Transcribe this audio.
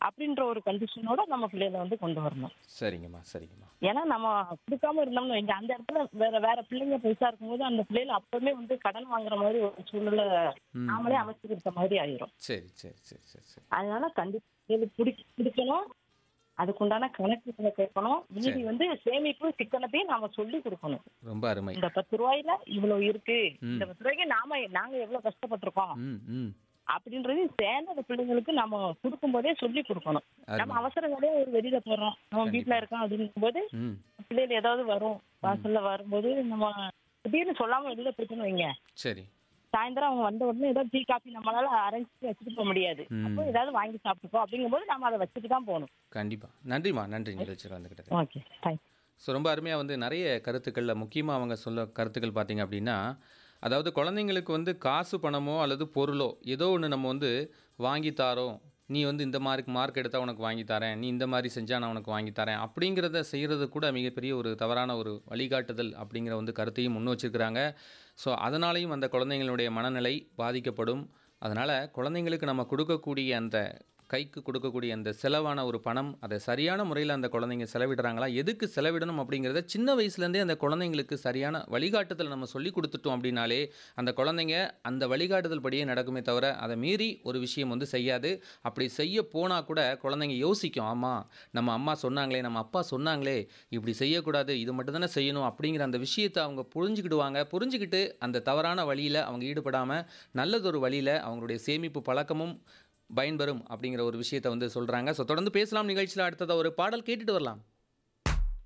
அப்படின்ற ஒரு கண்டிஷனோட நம்ம பிள்ளைகளை வந்து கொண்டு வரணும் சரிங்கம்மா சரிங்கம்மா ஏன்னா நம்ம கொடுக்காம இருந்தோம்னு வைங்க அந்த இடத்துல வேற வேற பிள்ளைங்க பெருசா இருக்கும்போது அந்த பிள்ளைகள் அப்பவுமே வந்து கடன் வாங்குற மாதிரி ஒரு சூழ்நிலை ம். நாமளே அமைச்சு கொடுத்த மாதிரி ஆயிரும் சரி சரி சரி சரி சரி அதனால கண்டிப்பா பிள்ளைகளுக்கு பிடி பிடிக்கணும் அதுக்குண்டான கணக்கு கேட்கணும் மீதி வந்து சேமிப்பு சிக்கனத்தையும் நாம சொல்லி கொடுக்கணும் ரொம்ப அருமை இந்த பத்து ரூபாயில இவ்வளவு இருக்கு ம். இந்த பத்து ரூபாய்க்கு நாம நாங்க எவ்வளவு கஷ்டப்பட்டிருக்கோம் ம் ம் அப்படின்றது சேர்ந்த அந்த பிள்ளைங்களுக்கு நம்ம கொடுக்கும் போதே சொல்லி கொடுக்கணும் நம்ம அருமை அவசரங்களே ஒரு வெளியில போறோம் நம்ம வீட்டுல இருக்கோம் அப்படிங்கும் போது ம் பிள்ளைகள் ஏதாவது வரும் வாசல்ல வரும்போது நம்ம திடீர்னு சொல்லாம வெளியில போயிட்டோம்னு வைங்க சரி சாயந்தரம் அவங்க வந்த உடனே ஏதாவது டீ காஃபி நம்மளால அரேஞ்ச் பண்ணி வச்சுட்டு போக முடியாது ம். அப்போ ஏதாவது வாங்கி சாப்பிட்டுப்போம் அப்படிங்கும்போது நம்ம அதை வச்சுட்டு தான் போகணும் கண்டிப்பா நன்றிம்மா நன்றி நிகழ்ச்சியில் வந்துக்கிட்டது ஓகே தேங்க்ஸ் ஸோ ரொம்ப அருமையாக வந்து நிறைய கருத்துக்களில் முக்கியமாக அவங்க சொல்ல கருத்துக்கள் பார்த்தீங்க அப்படின்னா அதாவது குழந்தைங்களுக்கு வந்து காசு பணமோ அல்லது பொருளோ ஏதோ ஒன்று நம்ம வந்து வாங்கி தாரோம் நீ வந்து இந்த மார்க் மார்க் எடுத்தால் உனக்கு வாங்கி தரேன் நீ இந்த மாதிரி செஞ்சால் நான் உனக்கு வாங்கி தரேன் அப்படிங்கிறத செய்கிறது கூட மிகப்பெரிய ஒரு தவறான ஒரு வழிகாட்டுதல் அப்படிங்கிற வந்து கருத்தையும் முன் வச்சிருக்கிறாங்க ஸோ அதனாலையும் அந்த குழந்தைங்களுடைய மனநிலை பாதிக்கப்படும் அதனால் குழந்தைங்களுக்கு நம்ம கொடுக்கக்கூடிய அந்த கைக்கு கொடுக்கக்கூடிய அந்த செலவான ஒரு பணம் அதை சரியான முறையில் அந்த குழந்தைங்க செலவிடுறாங்களா எதுக்கு செலவிடணும் அப்படிங்கிறத சின்ன வயசுலேருந்தே அந்த குழந்தைங்களுக்கு சரியான வழிகாட்டுதல் நம்ம சொல்லி கொடுத்துட்டோம் அப்படின்னாலே அந்த குழந்தைங்க அந்த வழிகாட்டுதல் படியே நடக்குமே தவிர அதை மீறி ஒரு விஷயம் வந்து செய்யாது அப்படி செய்ய போனால் கூட குழந்தைங்க யோசிக்கும் ஆமாம் நம்ம அம்மா சொன்னாங்களே நம்ம அப்பா சொன்னாங்களே இப்படி செய்யக்கூடாது இது மட்டும் தானே செய்யணும் அப்படிங்கிற அந்த விஷயத்தை அவங்க புரிஞ்சுக்கிடுவாங்க புரிஞ்சுக்கிட்டு அந்த தவறான வழியில் அவங்க ஈடுபடாமல் நல்லதொரு வழியில் அவங்களுடைய சேமிப்பு பழக்கமும் பயன்பெறும் அப்படிங்கிற ஒரு விஷயத்தை வந்து சொல்கிறாங்க ஸோ தொடர்ந்து பேசலாம் நிகழ்ச்சியில் அடுத்ததாக ஒரு பாடல் கேட்டுட்டு வரலாம்